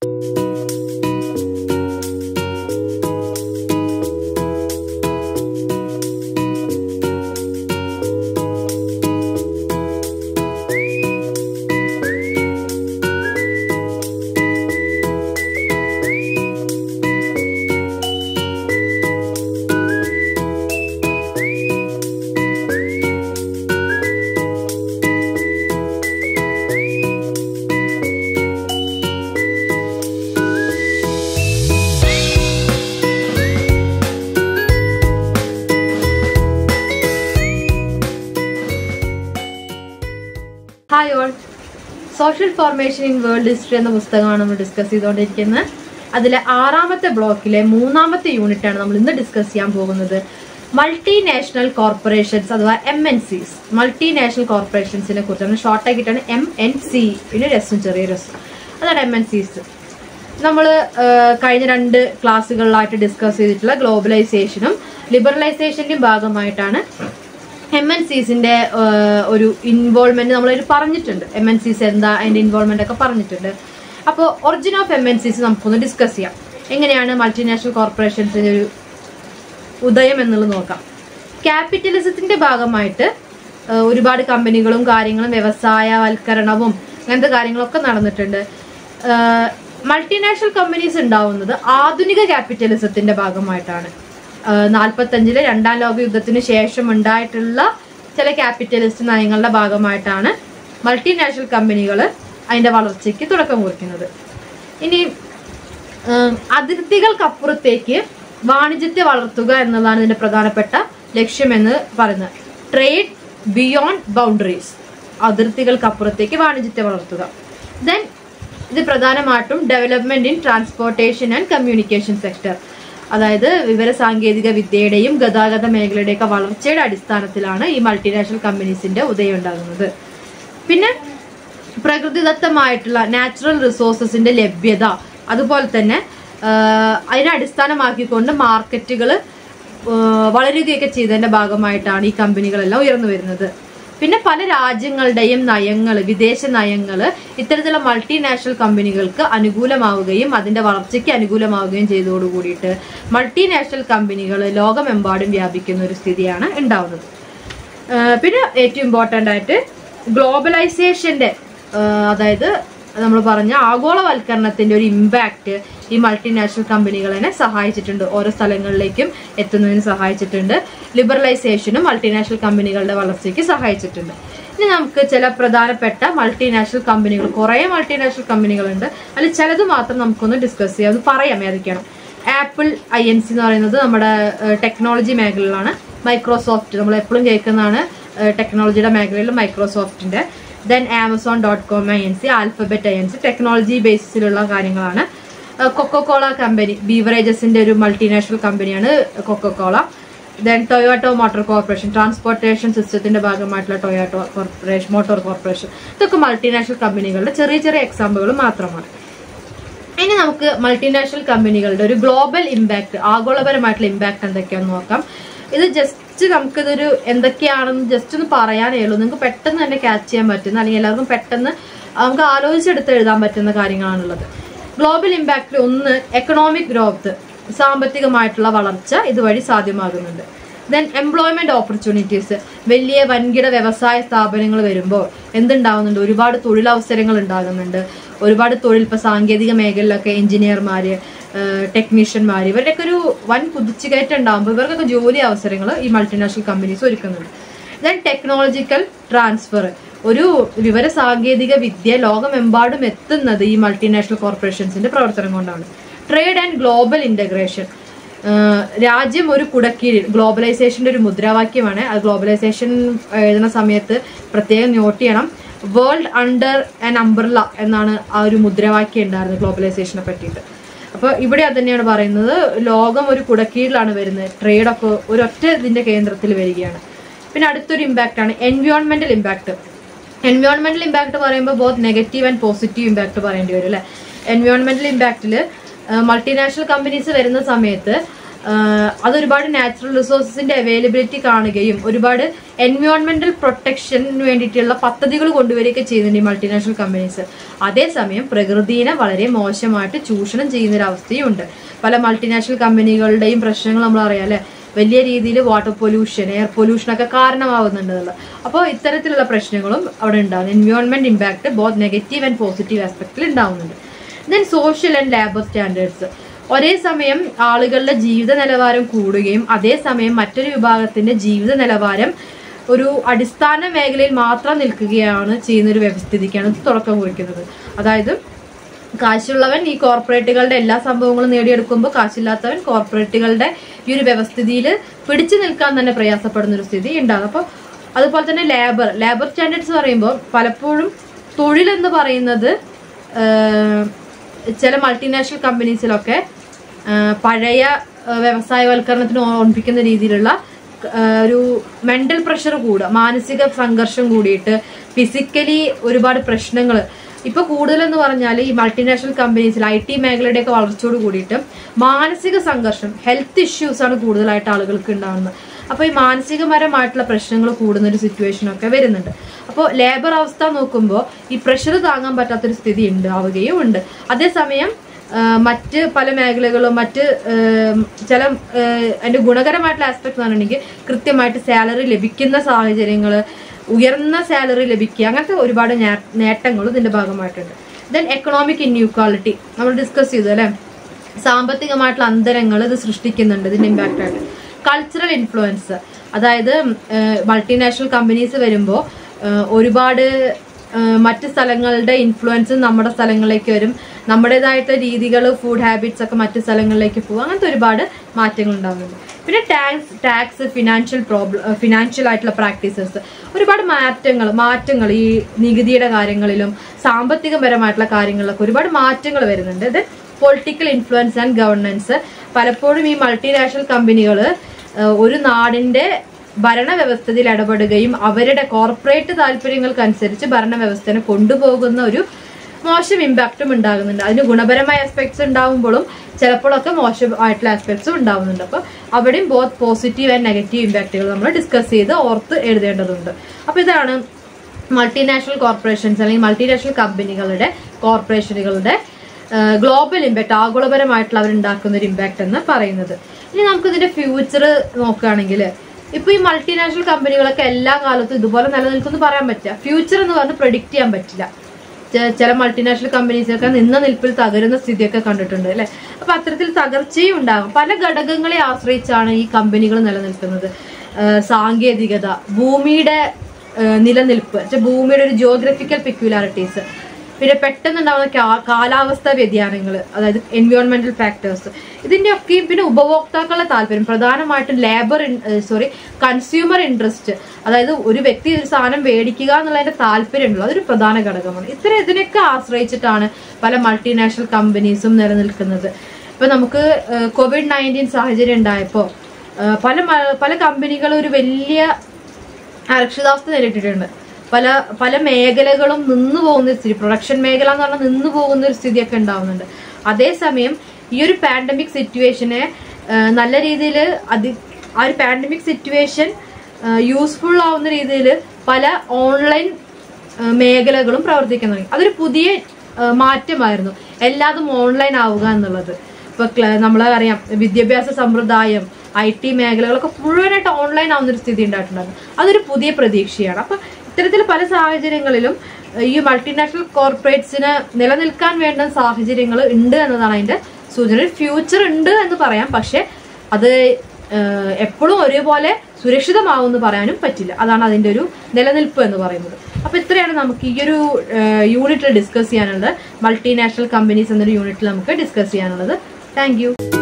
hi all social formation in world history എന്ന പുസ്തകമാണ് നമ്മൾ ഡിസ്കസ് ചെയ്തുകൊണ്ടിരിക്കുന്നത് അതിലെ ആറാമത്തെ ബ്ലോക്കിലെ മൂന്നാമത്തെ യൂണിറ്റ് ആണ് നമ്മൾ ഇന്ന് ഡിസ്കസ് ചെയ്യാൻ പോകുന്നത് മൾട്ടിനാഷണൽ കോർപ്പറേഷൻസ് അഥവാ എം എൻ സിസ് മൾട്ടിനാഷണൽ കോർപ്പറേഷൻസിനെ കുറിച്ചാണ് ഷോർട്ട് ആക്കിയിട്ടാണ് എം എൻ സി പിന്നെ രസം ചെറിയ രസം അതാണ് എം എൻ സിസ് നമ്മൾ കഴിഞ്ഞ രണ്ട് ക്ലാസ്സുകളിലായിട്ട് ഡിസ്കസ് ചെയ്തിട്ടുള്ള ഗ്ലോബലൈസേഷനും ലിബറലൈസേഷന്റെയും ഭാഗമായിട്ടാണ് എം എൻ സീസിന്റെ ഒരു ഇൻവോൾവ്മെന്റ് നമ്മൾ പറഞ്ഞിട്ടുണ്ട് എം എൻ സീസ് എന്താ അതിന്റെ ഇൻവോൾവ്മെന്റ് ഒക്കെ പറഞ്ഞിട്ടുണ്ട് അപ്പോൾ ഒറിജിൻ ഓഫ് എം എൻ സീസ് നമുക്കൊന്ന് ഡിസ്കസ് ചെയ്യാം എങ്ങനെയാണ് മൾട്ടിനാഷണൽ കോർപ്പറേഷൻസിന്റെ ഒരു ഉദയം എന്നുള്ളത് നോക്കാം ക്യാപിറ്റലിസത്തിന്റെ ഭാഗമായിട്ട് ഏഹ്, ഒരുപാട് കമ്പനികളും കാര്യങ്ങളും വ്യവസായവൽക്കരണവും അങ്ങനത്തെ കാര്യങ്ങളൊക്കെ നടന്നിട്ടുണ്ട് മൾട്ടിനാഷണൽ കമ്പനീസ് ഉണ്ടാവുന്നത് ആധുനിക ക്യാപിറ്റലിസത്തിന്റെ ഭാഗമായിട്ടാണ് നാൽപ്പത്തഞ്ചിലെ രണ്ടാം ലോക യുദ്ധത്തിന് ശേഷം ഉണ്ടായിട്ടുള്ള ചില ക്യാപിറ്റലിസ്റ്റ് നയങ്ങളുടെ ഭാഗമായിട്ടാണ് മൾട്ടിനാഷണൽ കമ്പനികൾ അതിന്റെ വളർച്ചയ്ക്ക് തുടക്കം കുറിക്കുന്നത് ഇനി ഏം, അതിർത്തികൾക്കപ്പുറത്തേക്ക് വാണിജ്യത്തെ വളർത്തുക എന്നതാണ് ഇതിന്റെ പ്രധാനപ്പെട്ട ലക്ഷ്യമെന്ന് പറയുന്നത് ട്രേഡ് ബിയോണ്ട് ബൗണ്ടറീസ് അതിർത്തികൾക്കപ്പുറത്തേക്ക് വാണിജ്യത്തെ വളർത്തുക ദെൻ ഇത് പ്രധാനമായിട്ടും development in transportation and communication sector അതായത് വിവര സാങ്കേതിക വിദ്യയുടെയും ഗതാഗത മേഖലയുടെയൊക്കെ വളർച്ചയുടെ അടിസ്ഥാനത്തിലാണ് ഈ മൾട്ടിനാഷണൽ കമ്പനീസിന്റെ ഉദയം ഉണ്ടാകുന്നത് പിന്നെ പ്രകൃതിദത്തമായിട്ടുള്ള നാച്ചുറൽ റിസോഴ്സസിന്റെ ലഭ്യത അതുപോലെ തന്നെ ആഹ്, അതിനെ അടിസ്ഥാനമാക്കിക്കൊണ്ട് മാർക്കറ്റുകൾ വളരുകയൊക്കെ ചെയ്തതിന്റെ ഭാഗമായിട്ടാണ് ഈ കമ്പനികളെല്ലാം ഉയർന്നു വരുന്നത് പിന്നെ പല രാജ്യങ്ങളുടെയും നയങ്ങൾ വിദേശ നയങ്ങൾ ഇത്തരത്തിലുള്ള മൾട്ടിനാഷണൽ കമ്പനികൾക്ക് അനുകൂലമാവുകയും അതിന്റെ വളർച്ചയ്ക്ക് അനുകൂലമാവുകയും ചെയ്തതോടു കൂടിയിട്ട് മൾട്ടിനാഷണൽ കമ്പനികൾ ലോകമെമ്പാടും വ്യാപിക്കുന്ന ഒരു സ്ഥിതിയാണ് ഉണ്ടാവുന്നത് ആഹ് പിന്നെ ഏറ്റവും ഇമ്പോർട്ടൻ്റ് ആയിട്ട് ഗ്ലോബലൈസേഷന്റെ ആഹ് അതായത് നമ്മൾ പറഞ്ഞ ആഗോളവൽക്കരണത്തിന്റെ ഒരു ഇമ്പാക്റ്റ് ഈ മൾട്ടിനാഷണൽ കമ്പനികളെ സഹായിച്ചിട്ടുണ്ട് ഓരോ സ്ഥലങ്ങളിലേക്കും എത്തുന്നതിന് സഹായിച്ചിട്ടുണ്ട് ലിബറലൈസേഷനും മൾട്ടിനാഷണൽ കമ്പനികളുടെ വളർച്ചയ്ക്ക് സഹായിച്ചിട്ടുണ്ട് ഇനി നമുക്ക് ചില പ്രധാനപ്പെട്ട മൾട്ടിനാഷണൽ കമ്പനികൾ കുറേ മൾട്ടിനാഷണൽ കമ്പനികളുണ്ട് അതിൽ ചിലത് മാത്രം നമുക്കൊന്ന് ഡിസ്കസ് ചെയ്യാം അത് പറയാം ഏതൊക്കെയാണ് ആപ്പിൾ ഐ എൻ സി എന്ന് പറയുന്നത് നമ്മുടെ ടെക്നോളജി മേഖലയിലാണ് മൈക്രോസോഫ്റ്റ് നമ്മൾ എപ്പോഴും കേൾക്കുന്നതാണ് ടെക്നോളജിയുടെ മേഖലയിൽ മൈക്രോസോഫ്റ്റിന്റെ then Amazon dot com I N C Alphabet I N C technology ബേസിസിലുള്ള കാര്യങ്ങളാണ് കൊക്കോകോള കമ്പനി ബീവറേജസിന്റെ ഒരു മൾട്ടിനാഷണൽ കമ്പനിയാണ് Coca-Cola then Toyota motor corporation transportation സിസ്റ്റത്തിന്റെ ഭാഗമായിട്ടുള്ള ടൊയോട്ടോ കോർപ്പറേഷൻ മോട്ടോർ കോർപ്പറേഷൻ ഇതൊക്കെ മൾട്ടിനാഷണൽ കമ്പനികളുടെ ചെറിയ ചെറിയ എക്സാമ്പിളുകൾ മാത്രമാണ് ഇനി നമുക്ക് മൾട്ടിനാഷണൽ കമ്പനികളുടെ ഒരു ഗ്ലോബൽ ഇമ്പാക്ട് ആഗോളപരമായിട്ടുള്ള ഇമ്പാക്ട് എന്തൊക്കെയാണെന്ന് നോക്കാം ഇത് ജസ്റ്റ് നമുക്കിതൊരു എന്തൊക്കെയാണെന്ന് ജസ്റ്റ് ഒന്ന് പറയാനേ ഉള്ളൂ നിങ്ങൾക്ക് പെട്ടെന്ന് തന്നെ ക്യാച്ച് ചെയ്യാൻ പറ്റുന്ന അല്ലെങ്കിൽ എല്ലാവർക്കും പെട്ടെന്ന് നമുക്ക് ആലോചിച്ചെടുത്ത് എഴുതാൻ പറ്റുന്ന കാര്യങ്ങളാണുള്ളത് ഗ്ലോബൽ ഇമ്പാക്റ്റിൽ ഒന്ന് എക്കണോമിക് ഗ്രോത്ത് സാമ്പത്തികമായിട്ടുള്ള വളർച്ച ഇതുവഴി സാധ്യമാകുന്നുണ്ട് ദെൻ എംപ്ലോയ്മെന്റ് ഓപ്പർച്യൂണിറ്റീസ് വലിയ വൻകിട വ്യവസായ സ്ഥാപനങ്ങൾ വരുമ്പോൾ എന്തുണ്ടാവുന്നുണ്ട് ഒരുപാട് തൊഴിലവസരങ്ങൾ ഉണ്ടാകുന്നുണ്ട് ഒരുപാട് തൊഴിൽ ഇപ്പൊ സാങ്കേതിക മേഖലയിലൊക്കെ എഞ്ചിനീയർമാര് ടെക്നീഷ്യന്മാർ ഇവരുടെയൊക്കെ ഒരു വൻ കുതിച്ചുകയറ്റം ഉണ്ടാകുമ്പോൾ ഇവർക്കൊക്കെ ജോലി അവസരങ്ങൾ ഈ മൾട്ടിനാഷണൽ കമ്പനീസ് ഒരുക്കുന്നുണ്ട് ദെൻ ടെക്നോളജിക്കൽ ട്രാൻസ്ഫർ ഒരു വിവര സാങ്കേതിക വിദ്യ ലോകമെമ്പാടും എത്തുന്നത് ഈ മൾട്ടിനാഷണൽ കോർപ്പറേഷൻസിന്റെ പ്രവർത്തനം കൊണ്ടാണ് ട്രേഡ് ആൻഡ് ഗ്ലോബൽ ഇന്റഗ്രേഷൻ രാജ്യം ഒരു കുടക്കീഴിൽ ഗ്ലോബലൈസേഷന്റെ ഒരു മുദ്രാവാക്യമാണ് അത് ഗ്ലോബലൈസേഷൻ എഴുതുന്ന സമയത്ത് പ്രത്യേകം നോട്ട് ചെയ്യണം വേൾഡ് അണ്ടർ ആൻ അംബ്രല എന്നാണ് ആ ഒരു മുദ്രാവാക്യം ഉണ്ടായിരുന്നത് ഗ്ലോബലൈസേഷനെ പറ്റിയിട്ട് അപ്പോൾ ഇവിടെ അത് തന്നെയാണ് പറയുന്നത് ലോകം ഒരു കുടക്കീഴിലാണ് വരുന്നത് ട്രേഡൊക്കെ ഒരൊറ്റ ഇതിന്റെ കേന്ദ്രത്തിൽ വരികയാണ് പിന്നെ അടുത്തൊരു ഇമ്പാക്റ്റ് ആണ് എൻവയോൺമെന്റൽ ഇമ്പാക്ട് എൻവയോൺമെന്റൽ ഇമ്പാക്ട് പറയുമ്പോൾ both negative and positive impact പറയേണ്ടി വരും അല്ലേ എൻവയോൺമെന്റൽ ഇമ്പാക്റ്റിൽ മൾട്ടിനാഷണൽ കമ്പനീസ് വരുന്ന സമയത്ത് ആഹ് അതൊരുപാട് നാച്ചുറൽ റിസോഴ്സസിന്റെ അവൈലബിലിറ്റി കാണുകയും ഒരുപാട് എൻവയോൺമെന്റൽ പ്രൊട്ടക്ഷന് വേണ്ടിയിട്ടുള്ള പദ്ധതികൾ കൊണ്ടുവരികയൊക്കെ ചെയ്യുന്നുണ്ട് ഈ മൾട്ടിനാഷണൽ കമ്പനീസ് അതേസമയം പ്രകൃതിയെ വളരെ മോശമായിട്ട് ചൂഷണം ചെയ്യുന്ന ഒരു അവസ്ഥയുണ്ട് പല മൾട്ടിനാഷണൽ കമ്പനികളുടെയും പ്രശ്നങ്ങൾ നമ്മൾ അറിയാം അല്ലെ വലിയ രീതിയിൽ വാട്ടർ പൊല്യൂഷൻ എയർ പൊല്യൂഷൻ ഒക്കെ കാരണമാവുന്നുണ്ട് അപ്പോൾ ഇത്തരത്തിലുള്ള പ്രശ്നങ്ങളും അവിടെ ഉണ്ടാകും environment impact both negative and positive ആസ്പെക്റ്റിൽ ഉണ്ടാവുന്നുണ്ട് then social and labour standards ഒരേ സമയം ആളുകളുടെ ജീവിത നിലവാരം കൂടുകയും അതേസമയം മറ്റൊരു വിഭാഗത്തിന്റെ ജീവിത നിലവാരം ഒരു അടിസ്ഥാന മേഖലയിൽ മാത്രം നിൽക്കുകയാണ് ചെയ്യുന്ന ഒരു വ്യവസ്ഥിതിക്കാണ് ഇത് തുടക്കം കുറിക്കുന്നത് അതായത് കാശുള്ളവൻ ഈ കോർപ്പറേറ്റുകളുടെ എല്ലാ സംഭവങ്ങളും നേടിയെടുക്കുമ്പോൾ കാശില്ലാത്തവൻ കോർപ്പറേറ്റുകളുടെ ഈ ഒരു വ്യവസ്ഥിതിയിൽ പിടിച്ചു നിൽക്കാൻ തന്നെ പ്രയാസപ്പെടുന്ന ഒരു സ്ഥിതി ഉണ്ടാകും അപ്പോൾ അതുപോലെ തന്നെ ലേബർ ലേബർ സ്റ്റാൻഡേർഡ്സ് പറയുമ്പോൾ പലപ്പോഴും തൊഴിലെന്ന് പറയുന്നത് ആഹ്, ചില മൾട്ടിനാഷണൽ കമ്പനീസിലൊക്കെ ആഹ്, പഴയ ആഹ്, വ്യവസായവൽക്കരണത്തിന് ഓർമ്മിപ്പിക്കുന്ന രീതിയിലുള്ള ആഹ്, ഒരു മെന്റൽ പ്രഷർ കൂടുക മാനസിക സംഘർഷം കൂടിയിട്ട് ഫിസിക്കലി ഒരുപാട് പ്രശ്നങ്ങൾ ഇപ്പൊ കൂടുതലെന്ന് പറഞ്ഞാൽ ഈ മൾട്ടിനാഷണൽ കമ്പനീസിൽ ഐ ടി മേഖലയുടെയൊക്കെ വളർച്ചയോട് കൂടിയിട്ട് മാനസിക സംഘർഷം ഹെൽത്ത് ഇഷ്യൂസ് ആണ് കൂടുതലായിട്ട് ആളുകൾക്ക് ഉണ്ടാകുന്നത് അപ്പോൾ ഈ മാനസികപരമായിട്ടുള്ള പ്രശ്നങ്ങൾ കൂടുന്ന ഒരു സിറ്റുവേഷൻ ഒക്കെ വരുന്നുണ്ട് അപ്പോൾ ലേബർ അവസ്ഥ നോക്കുമ്പോൾ ഈ പ്രഷർ താങ്ങാൻ പറ്റാത്തൊരു സ്ഥിതി ഉണ്ടാവുകയും ഉണ്ട് അതേസമയം ആ, മറ്റ് പല മേഖലകളും മറ്റ് ഏം, ചില ഏഹ്, അതിന്റെ ഗുണകരമായിട്ടുള്ള ആസ്പെക്ട് എന്ന് പറഞ്ഞിട്ടുണ്ടെങ്കിൽ കൃത്യമായിട്ട് സാലറി ലഭിക്കുന്ന സാഹചര്യങ്ങൾ ഉയർന്ന സാലറി ലഭിക്കുക അങ്ങനത്തെ ഒരുപാട് നേ- നേട്ടങ്ങളും ഇതിന്റെ ഭാഗമായിട്ടുണ്ട് ദെൻ എക്കണോമിക് ഇൻഇക്വാളിറ്റി നമ്മൾ ഡിസ്കസ് ചെയ്തു അല്ലെ സാമ്പത്തികമായിട്ടുള്ള അന്തരങ്ങൾ ഇത് സൃഷ്ടിക്കുന്നുണ്ട് ഇതിന്റെ ഇമ്പാക്റ്റ് ആയിട്ട് കൾച്ചറൽ ഇൻഫ്ലുവൻസ് അതായത് മൾട്ടിനാഷണൽ കമ്പനീസ് വരുമ്പോൾ ഒരുപാട് ഏഹ് മറ്റ് സ്ഥലങ്ങളുടെ ഇൻഫ്ലുവൻസ് നമ്മുടെ സ്ഥലങ്ങളിലേക്ക് വരും നമ്മുടേതായിട്ടുള്ള രീതികൾ ഫുഡ് ഹാബിറ്റ്സ് ഒക്കെ മറ്റ് സ്ഥലങ്ങളിലേക്ക് പോകും അങ്ങനത്തെ ഒരുപാട് മാറ്റങ്ങൾ ഉണ്ടാകുന്നുണ്ട് പിന്നെ tax tax financial problem financial ആയിട്ടുള്ള പ്രാക്ടീസസ് ഒരുപാട് മാറ്റങ്ങൾ മാറ്റങ്ങൾ ഈ നികുതിയുടെ കാര്യങ്ങളിലും സാമ്പത്തികപരമായിട്ടുള്ള കാര്യങ്ങളിലൊക്കെ ഒരുപാട് മാറ്റങ്ങൾ വരുന്നുണ്ട് ഇത് പൊളിറ്റിക്കൽ ഇൻഫ്ലുവൻസ് ആൻഡ് ഗവർണൻസ് പലപ്പോഴും ഈ മൾട്ടിനാഷണൽ കമ്പനികൾ ഒരു നാടിന്റെ ഭരണവ്യവസ്ഥയിൽ ഇടപെടുകയും അവരുടെ കോർപ്പറേറ്റ് താല്പര്യങ്ങൾക്കനുസരിച്ച് ഭരണവ്യവസ്ഥനെ കൊണ്ടുപോകുന്ന ഒരു മോശം ഇമ്പാക്റ്റും ഉണ്ടാകുന്നുണ്ട് അതിന് ഗുണപരമായ ആസ്പെക്ട്സ് ഉണ്ടാവുമ്പോഴും ചിലപ്പോഴൊക്കെ മോശമായിട്ടുള്ള ആസ്പെക്ട്സും ഉണ്ടാവുന്നുണ്ട് അപ്പോൾ അവിടെയും ബോത്ത് പോസിറ്റീവ് ആൻഡ് നെഗറ്റീവ് ഇമ്പാക്റ്റുകൾ നമ്മൾ ഡിസ്കസ് ചെയ്ത് ഓർത്ത് എഴുതേണ്ടതുണ്ട് അപ്പോൾ ഇതാണ് മൾട്ടിനാഷണൽ കോർപ്പറേഷൻസ് അല്ലെങ്കിൽ മൾട്ടിനാഷണൽ കമ്പനികളുടെ കോർപ്പറേഷനുകളുടെ ഗ്ലോബൽ ഇമ്പാക്ട് ആഗോളപരമായിട്ടുള്ള അവരുണ്ടാക്കുന്ന ഒരു ഇമ്പാക്ട് എന്ന് പറയുന്നത് ഇനി നമുക്ക് ഇതിന്റെ ഫ്യൂച്ചർ നോക്കുകയാണെങ്കിൽ ഇപ്പൊ ഈ മൾട്ടിനാഷണൽ കമ്പനികളൊക്കെ എല്ലാ കാലത്തും ഇതുപോലെ നിലനിൽക്കുമെന്ന് പറയാൻ പറ്റില്ല ഫ്യൂച്ചർ എന്ന് പറഞ്ഞ് പ്രഡിക്റ്റ് ചെയ്യാൻ പറ്റില്ല ചെ- ചില മൾട്ടിനാഷണൽ കമ്പനീസൊക്കെ നിന്ന നിൽപ്പിൽ തകരുന്ന സ്ഥിതിയൊക്കെ കണ്ടിട്ടുണ്ട് അല്ലെ അപ്പൊ അത്തരത്തിൽ തകർച്ചയും ഉണ്ടാകും പല ഘടകങ്ങളെ ആശ്രയിച്ചാണ് ഈ കമ്പനികൾ നിലനിൽക്കുന്നത് ആഹ് സാങ്കേതികത ഭൂമിയുടെ ആഹ് നിലനിൽപ്പ് വെച്ചാ ഭൂമിയുടെ ഒരു ജിയോഗ്രഫിക്കൽ പെക്യുലാരിറ്റീസ് പിന്നെ പെട്ടെന്നുണ്ടാവുന്ന കാ- കാലാവസ്ഥാ വ്യതിയാനങ്ങൾ അതായത് എൻവയോൺമെന്റൽ ഫാക്ടേഴ്സ് ഇതിന്റെ ഒക്കെയും പിന്നെ ഉപഭോക്താക്കളുടെ താല്പര്യം പ്രധാനമായിട്ടും ലേബർ സോറി കൺസ്യൂമർ ഇൻട്രസ്റ്റ് അതായത് ഒരു വ്യക്തി ഒരു സാധനം മേടിക്കുക എന്നുള്ളതിന്റെ താല്പര്യമുള്ളത് അതൊരു പ്രധാന ഘടകമാണ് ഇത്തരം ഇതിനൊക്കെ ആശ്രയിച്ചിട്ടാണ് പല മൾട്ടിനാഷണൽ കമ്പനീസും നിലനിൽക്കുന്നത് ഇപ്പൊ നമുക്ക് കോവിഡ് നയൻറ്റീൻ സാഹചര്യം ഉണ്ടായപ്പോൾ പല മ- പല കമ്പനികളും ഒരു വലിയ അരക്ഷിതാവസ്ഥ നേരിട്ടിട്ടുണ്ട് പല പല മേഖലകളും നിന്നു പോകുന്ന ഒരു സ്ഥിതി പ്രൊഡക്ഷൻ മേഖല എന്ന് പറഞ്ഞാൽ നിന്നു പോകുന്ന ഒരു സ്ഥിതിയൊക്കെ ഉണ്ടാവുന്നുണ്ട് അതേസമയം ഈ ഒരു പാൻഡമിക് സിറ്റുവേഷനെ നല്ല രീതിയിൽ അതി ആ ഒരു പാൻഡമിക് സിറ്റുവേഷൻ യൂസ്ഫുൾ ആവുന്ന രീതിയിൽ പല ഓൺലൈൻ മേഖലകളും പ്രവർത്തിക്കാൻ തുടങ്ങി അതൊരു പുതിയ ആ, മാറ്റമായിരുന്നു എല്ലാതും ഓൺലൈൻ ആവുക എന്നുള്ളത് ഇപ്പൊ ക്ല- നമ്മളെ അറിയാം വിദ്യാഭ്യാസ സമ്പ്രദായം ഐ ടി മേഖലകളൊക്കെ മുഴുവനായിട്ട് ഓൺലൈൻ ആവുന്ന ഒരു സ്ഥിതി ഉണ്ടായിട്ടുണ്ടായിരുന്നു അതൊരു പുതിയ പ്രതീക്ഷയാണ് അപ്പൊ ഇത്തരത്തിൽ പല സാഹചര്യങ്ങളിലും ഈ മൾട്ടിനാഷണൽ കോർപ്പറേറ്റ്സിന് നിലനിൽക്കാൻ വേണ്ട സാഹചര്യങ്ങൾ ഉണ്ട് എന്നതാണ് അതിന്റെ സൂചന ഒരു ഫ്യൂച്ചർ ഉണ്ട് എന്ന് പറയാം പക്ഷെ അത് എപ്പോഴും ഒരേപോലെ സുരക്ഷിതമാവുമെന്ന് പറയാനും പറ്റില്ല അതാണ് അതിന്റെ ഒരു നിലനിൽപ്പ് എന്ന് പറയുന്നത് അപ്പൊ ഇത്രയാണ് നമുക്ക് ഈ ഒരു യൂണിറ്റിൽ ഡിസ്കസ് ചെയ്യാനുള്ളത് മൾട്ടിനാഷണൽ കമ്പനീസ് എന്നൊരു യൂണിറ്റിൽ നമുക്ക് ഡിസ്കസ് ചെയ്യാനുള്ളത് താങ്ക്